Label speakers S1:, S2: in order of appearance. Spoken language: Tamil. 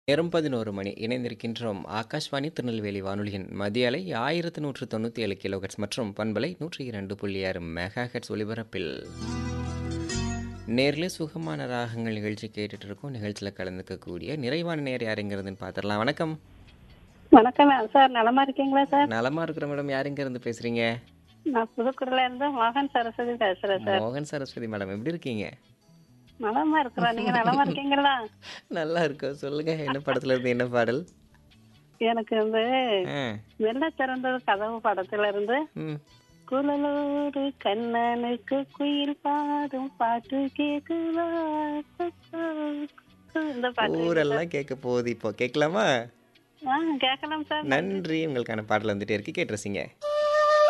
S1: நேரம் பதினோரு மணி இணைந்திருக்கின்றோம் ஆகாஷ்வாணி திருநெல்வேலி வானொலியின் மதிய அலை ஆயிரத்து நூற்று தொண்ணூற்றி ஏழு கிலோஹெட்ஸ் மற்றும் பண்பலை நூற்றி இரண்டு புள்ளி ஆறு மெகா ஹெட்ஸ் ஒலிபரப்பில் நேரில் சுகமான ராகங்கள் நிகழ்ச்சி கேட்டுட்டு இருக்கோம் நிகழ்ச்சியில் கலந்துக்கக்கூடிய நிறைவான நேர் யாருங்கிறதுன்னு பார்த்துடலாம் வணக்கம்
S2: வணக்கம் சார் நலமா இருக்கீங்களா சார்
S1: நலமா இருக்கிற மேடம் யாருங்க இருந்து பேசுறீங்க
S2: நான் புதுக்குடில இருந்து மோகன் சரஸ்வதி பேசுறேன் சார்
S1: மோகன் சரஸ்வதி மேடம் எப்படி இருக்கீங்க
S2: நலமா இருக்கிறோம் நீங்க நலமா இருக்கீங்களா
S1: நல்லா இருக்கோம் சொல்லுங்க என்ன படத்துல இருந்து என்ன பாடல்
S2: எனக்கு வந்து
S1: ஆ
S2: வெள்ள திறந்தது கதவு படத்துல இருந்து
S1: ம்
S2: குழலூரு கண்ணனுக்கு குயில் பாடும் பாட்டு கேக்குதா இந்த பாட்டு
S1: ஊரெல்லாம் கேட்க போகுது இப்போ கேட்கலாமா
S2: ஆ கேட்கலாம் சார்
S1: நன்றி உங்களுக்கான பாடல் வந்துட்டே இருக்கு கேட்டுருசிங்க